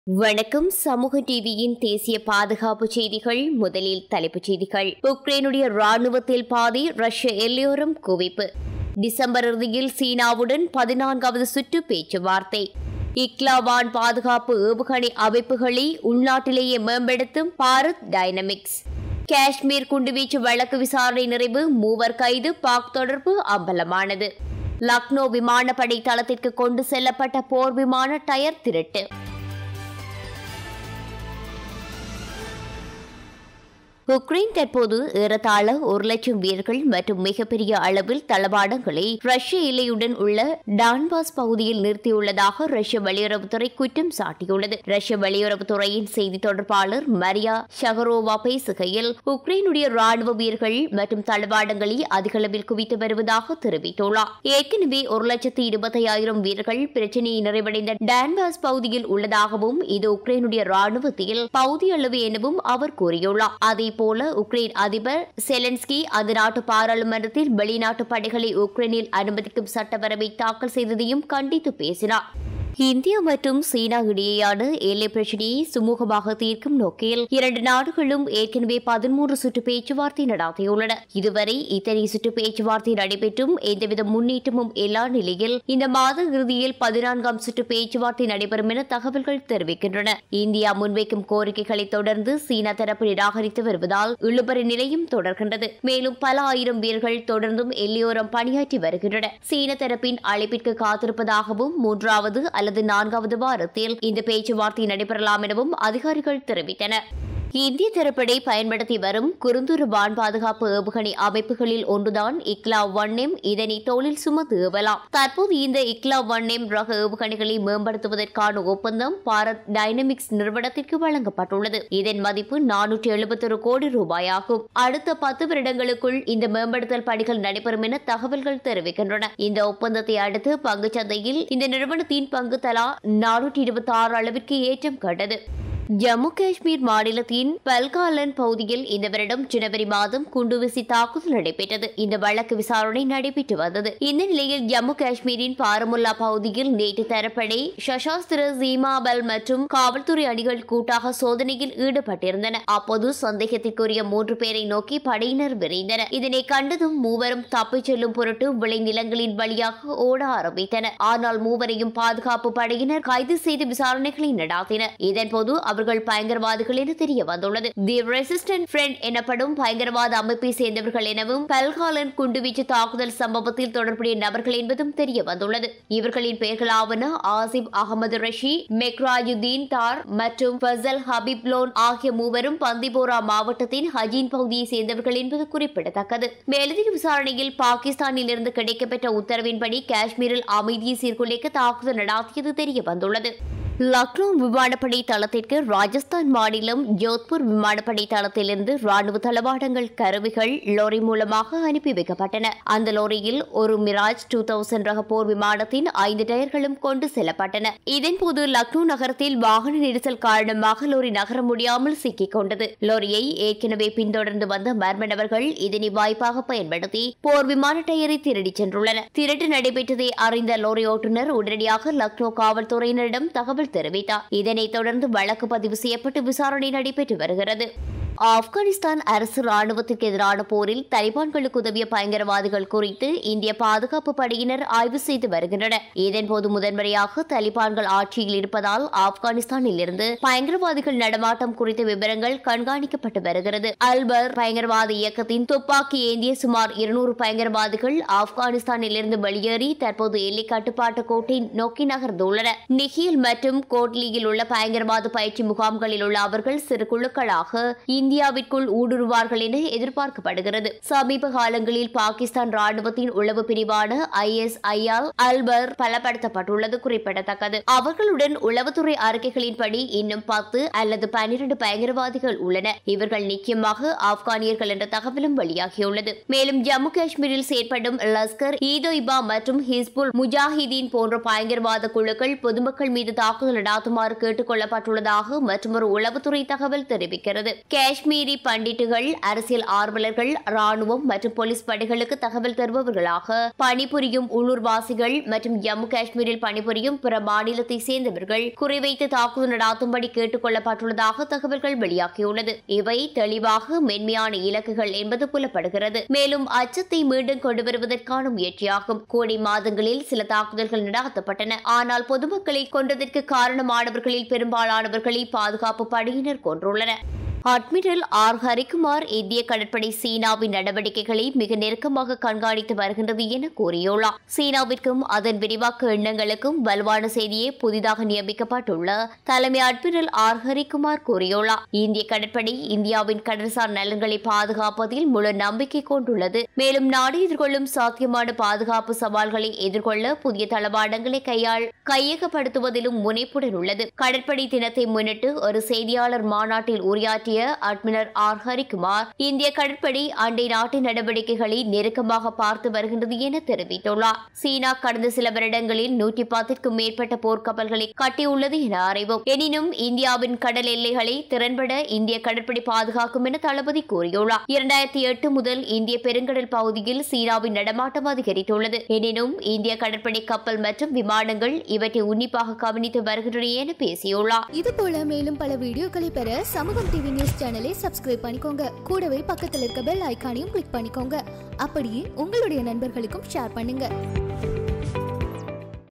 வணக்கம் சமூக டிவியின் தேசிய பாதுகாப்பு செய்திகள் முதலில் தலைப்புச் செய்திகள் உக்ரைனுடைய ராணுவத்தில் பாதி ரஷ்ய எல்லையோரம் குவிப்பு டிசம்பர் இறுதியில் சீனாவுடன் பதினான்காவது சுற்று பேச்சுவார்த்தை இக்லாவான் பாதுகாப்பு ஏவுகணை அமைப்புகளை உள்நாட்டிலேயே மேம்படுத்தும் பாரத் டைனமிக்ஸ் காஷ்மீர் குண்டுவீச்சு வழக்கு விசாரணை நிறைவு மூவர் கைது பாக் தொடர்பு அம்பலமானது லக்னோ விமானப்படை தளத்திற்கு கொண்டு செல்லப்பட்ட போர் விமான டயர் திருட்டு உக்ரைன் தற்போது ஏறத்தாழ ஒரு லட்சம் வீரர்கள் மற்றும் மிகப்பெரிய அளவில் தளவாடங்களை ரஷ்ய எல்லையுடன் உள்ள டான்பாஸ் பகுதியில் நிறுத்தியுள்ளதாக ரஷ்ய வெளியுறவுத்துறை குற்றம் சாட்டியுள்ளது ரஷ்ய வெளியுறவுத்துறையின் செய்தி தொடர்பாளர் மரியா ஷகரோவா பேசுகையில் உக்ரைனுடைய ராணுவ வீரர்கள் மற்றும் தளவாடங்களை அதிகளவில் குவித்து வருவதாக தெரிவித்துள்ளார் ஏற்கனவே ஒரு லட்சத்து இருபத்தையாயிரம் வீரர்கள் பிரச்சினையை நிறைவடைந்த டான்பாஸ் பகுதியில் உள்ளதாகவும் இது உக்ரைனுடைய ராணுவத்தில் பகுதி அளவு எனவும் அவர் கூறியுள்ளார் அதே போல உக்ரைன் அதிபர் செலன்ஸ்கி அந்த நாட்டு பாராளுமன்றத்தில் வெளிநாட்டு படைகளை உக்ரைனில் அனுமதிக்கும் சட்டவரவை தாக்கல் செய்ததையும் கண்டித்து பேசினார் இந்தியா மற்றும் சீனா இடையேயான எல்லை பிரச்சினையை சுமூகமாக தீர்க்கும் நோக்கில் இரண்டு நாடுகளும் ஏற்கனவே பதிமூன்று சுற்று பேச்சுவார்த்தை நடத்தியுள்ளன இதுவரை இத்தனை சுற்று பேச்சுவார்த்தை நடைபெற்றும் எந்தவித முன்னேற்றமும் இல்லா நிலையில் இந்த மாத இறுதியில் பதினான்காம் சுற்று பேச்சுவார்த்தை நடைபெறும் என தகவல்கள் தெரிவிக்கின்றன இந்தியா முன்வைக்கும் கோரிக்கைகளை தொடர்ந்து சீனா தரப்பு நிராகரித்து வருவதால் இழுபறி நிலையும் தொடர்கின்றது மேலும் பல ஆயிரம் வீரர்கள் தொடர்ந்தும் எல்லையோரம் பணியாற்றி வருகின்றனர் சீன தரப்பின் அழைப்பிற்கு காத்திருப்பதாகவும் மூன்றாவது அல்லது நான்காவது வாரத்தில் இந்த பேச்சுவார்த்தை நடைபெறலாம் எனவும் அதிகாரிகள் தெரிவித்தனர் இந்திய தரப்படை பயன்படுத்தி வரும் குறுந்தூர் வான் பாதுகாப்பு ஏவுகணை அமைப்புகளில் ஒன்றுதான் இக்லா ஒன் எம் இதனை தோளில் சுமந்து ஏவலாம் தற்போது இந்த இக்லா ஒன் எம் ரக ஏவுகணைகளை மேம்படுத்துவதற்கான ஒப்பந்தம் பாரத் டைனமிக்ஸ் நிறுவனத்திற்கு வழங்கப்பட்டுள்ளது இதன் மதிப்பு நானூற்றி எழுபத்தொரு கோடி ரூபாயாகும் அடுத்த பத்து வருடங்களுக்குள் இந்த மேம்படுத்தல் பணிகள் நடைபெறும் என தகவல்கள் தெரிவிக்கின்றன இந்த ஒப்பந்தத்தை அடுத்து பங்குச் சந்தையில் இந்த நிறுவனத்தின் பங்கு தலா நானூற்றி இருபத்தி ஆறு அளவிற்கு ஏற்றம் கண்டது ஜம்மு காஷ்மீர் மாநிலத்தின் பல்காலன் பகுதியில் இந்த வருடம் ஜனவரி மாதம் குண்டுவீசி தாக்குதல் நடைபெற்றது இந்த வழக்கு விசாரணை நடைபெற்று வந்தது இந்த நிலையில் ஜம்மு காஷ்மீரின் பாரமுல்லா பகுதியில் நேற்று தரப்படை சசாஸ்திர சீமாபல் மற்றும் காவல்துறை அணிகள் கூட்டாக சோதனையில் ஈடுபட்டிருந்தன அப்போது சந்தேகத்திற்குரிய மூன்று பேரை நோக்கி படையினர் விரைந்தனர் இதனை கண்டதும் மூவரும் தப்பிச் செல்லும் பொருட்டு விளைநிலங்களின் வழியாக ஓட ஆரம்பித்தனர் ஆனால் மூவரையும் பாதுகாப்பு படையினர் கைது செய்து விசாரணைகளை நடாத்தினர் இதன்போது அவர்கள் பயங்கரவாதிகள் என தெரிய வந்துள்ளது தி ரெசிஸ்டன்ட் ஃப்ரெண்ட் எனப்படும் பயங்கரவாத அமைப்பை சேர்ந்தவர்கள் எனவும் பல்காலன் குண்டுவீச்சு தாக்குதல் சம்பவத்தில் தொடர்புடைய நபர்கள் என்பதும் தெரிய வந்துள்ளது இவர்களின் பெயர்களாவன ஆசிப் அகமது ரஷி மெக்ராயுதீன் தார் மற்றும் ஃபசல் ஹபீப் லோன் ஆகிய மூவரும் பந்திபோரா மாவட்டத்தின் ஹஜீன் பகுதியை சேர்ந்தவர்கள் என்பது குறிப்பிடத்தக்கது மேலதிக விசாரணையில் பாகிஸ்தானில் இருந்து கிடைக்கப்பெற்ற உத்தரவின்படி காஷ்மீரில் அமைதியை சீர்குலைக்க தாக்குதல் நடாத்தியது தெரிய வந்துள்ளது லக்னோ விமானப்படை தளத்திற்கு ராஜஸ்தான் மாநிலம் ஜோத்பூர் விமானப்படை தளத்திலிருந்து ராணுவ தளவாடங்கள் கருவிகள் லோரி மூலமாக அனுப்பி வைக்கப்பட்டன அந்த லோரியில் ஒரு மிராஜ் டூ தௌசண்ட் ரக போர் விமானத்தின் ஐந்து டயர்களும் கொண்டு செல்லப்பட்டன இதன்போது லக்னோ நகரத்தில் வாகன நெரிசல் காரணமாக லோரி நகர முடியாமல் சிக்கிக் கொண்டது லோரியை ஏற்கனவே பின்தொடர்ந்து வந்த மர்ம நபர்கள் இதனை வாய்ப்பாக பயன்படுத்தி போர் விமான டயரை திருடிச் சென்றுள்ளனர் திருட்டு நடைபெற்றதை அறிந்த லோரி ஓட்டுநர் உடனடியாக லக்னோ காவல்துறையினரிடம் தகவல் தெரிவித்தார் இதனைத் தொடர்ந்து வழக்கு பதிவு செய்யப்பட்டு விசாரணை நடைபெற்று வருகிறது ஆப்கானிஸ்தான் அரசு ராணுவத்திற்கு எதிரான போரில் தலிபான்களுக்கு உதவிய பயங்கரவாதிகள் குறித்து இந்திய பாதுகாப்பு படையினர் ஆய்வு செய்து வருகின்றனர் இதன்போது முதன்முறையாக தலிபான்கள் ஆட்சியில் இருப்பதால் ஆப்கானிஸ்தானில் இருந்து பயங்கரவாதிகள் நடமாட்டம் குறித்த விவரங்கள் கண்காணிக்கப்பட்டு வருகிறது அல்பர் பயங்கரவாத இயக்கத்தின் துப்பாக்கி ஏந்திய சுமார் இருநூறு பயங்கரவாதிகள் ஆப்கானிஸ்தானில் இருந்து வெளியேறி தற்போது எல்லை கட்டுப்பாட்டு கோட்டை நோக்கி நகர்ந்துள்ளனர் நிகில் மற்றும் கோட்லியில் உள்ள பயங்கரவாத பயிற்சி முகாம்களில் உள்ள அவர்கள் சிறு குழுக்களாக இந்தியாவிற்குள் ஊடுருவார்கள் என எதிர்பார்க்கப்படுகிறது சமீப காலங்களில் பாகிஸ்தான் ராணுவத்தின் உளவு பிரிவான ஐஎஸ்ஐயால் அல்பர் பலப்படுத்தப்பட்டுள்ளது குறிப்பிடத்தக்கது அவர்களுடன் உளவுத்துறை அறிக்கைகளின்படி இன்னும் பத்து அல்லது பன்னிரண்டு பயங்கரவாதிகள் உள்ளனர் இவர்கள் நிச்சயமாக ஆப்கானியர்கள் என்ற தகவலும் வெளியாகியுள்ளது மேலும் ஜம்மு காஷ்மீரில் செயற்படும் லஸ்கர் ஈதொய்பா மற்றும் ஹிஸ்புல் முஜாஹிதீன் போன்ற பயங்கரவாத குழுக்கள் பொதுமக்கள் மீது தாக்குதல் நடாத்துமாறு கேட்டுக் கொள்ளப்பட்டுள்ளதாக மற்றொரு உளவுத்துறை தகவல் தெரிவிக்கிறது காஷ்மீர் காஷ்மீரி பண்டிட்டுகள் அரசியல் ஆர்வலர்கள் ராணுவம் மற்றும் போலீஸ் படைகளுக்கு தகவல் தருபவர்களாக பணிபுரியும் உள்ளூர்வாசிகள் மற்றும் ஜம்மு காஷ்மீரில் பணிபுரியும் பிற மாநிலத்தை சேர்ந்தவர்கள் குறிவைத்து தாக்குதல் நடாத்தும்படி கேட்டுக் கொள்ளப்பட்டுள்ளதாக தகவல்கள் வெளியாகியுள்ளது இவை தெளிவாக மென்மையான இலக்குகள் என்பது புலப்படுகிறது மேலும் அச்சத்தை மீண்டும் கொண்டு வருவதற்கான முயற்சியாகும் கோடை மாதங்களில் சில தாக்குதல்கள் நடாத்தப்பட்டன ஆனால் பொதுமக்களை கொன்றதற்கு காரணமானவர்களில் பெரும்பாலானவர்களை பாதுகாப்பு படையினர் கொன்றுள்ளனர் அட்மிரல் ஆர் ஹரிகுமார் இந்திய கடற்படை சீனாவின் நடவடிக்கைகளை மிக நெருக்கமாக கண்காணித்து வருகின்றது என கூறியுள்ளார் சீனாவிற்கும் அதன் விரிவாக்க எண்ணங்களுக்கும் வலுவான செய்தியை புதிதாக நியமிக்கப்பட்டுள்ள தலைமை அட்மிரல் ஆர் ஹரிகுமார் கூறியுள்ளார் இந்திய கடற்படை இந்தியாவின் கடல்சார் நலன்களை பாதுகாப்பதில் முழு நம்பிக்கை கொண்டுள்ளது மேலும் நாடு எதிர்கொள்ளும் சாத்தியமான பாதுகாப்பு சவால்களை எதிர்கொள்ள புதிய தளவாடங்களை கையாள் கையகப்படுத்துவதிலும் முனைப்புடன் உள்ளது கடற்படை தினத்தை முன்னிட்டு ஒரு செய்தியாளர் மாநாட்டில் உரையாற்றிய அட்மிரல் ஆர் ஹரிகுமார் இந்திய கடற்படை அண்டை நாட்டின் நடவடிக்கைகளை நெருக்கமாக பார்த்து வருகின்றது என தெரிவித்துள்ளார் சீனா கடந்த சில வருடங்களில் நூற்றி பத்திற்கும் மேற்பட்ட போர்க்கப்பல்களை கட்டியுள்ளது என அறிவோம் எனினும் இந்தியாவின் கடல் எல்லைகளை திறன்பட இந்திய கடற்படை பாதுகாக்கும் என தளபதி கூறியுள்ளார் இரண்டாயிரத்தி எட்டு முதல் இந்திய பெருங்கடல் பகுதியில் சீனாவின் நடமாட்டம் அதிகரித்துள்ளது எனினும் இந்திய கடற்படை கப்பல் மற்றும் விமானங்கள் இவற்றை உன்னிப்பாக கவனித்து வருகின்றன என பேசியுள்ளார் இது போல மேலும் பல வீடியோக்களை பெற சமூகம் டிவி நியூஸ் சேனலை சப்ஸ்கிரைப் பண்ணிக்கோங்க கூடவே பக்கத்தில் இருக்க பெல் ஐகானையும் கிளிக் பண்ணிக்கோங்க அப்படியே உங்களுடைய நண்பர்களுக்கும் ஷேர் பண்ணுங்க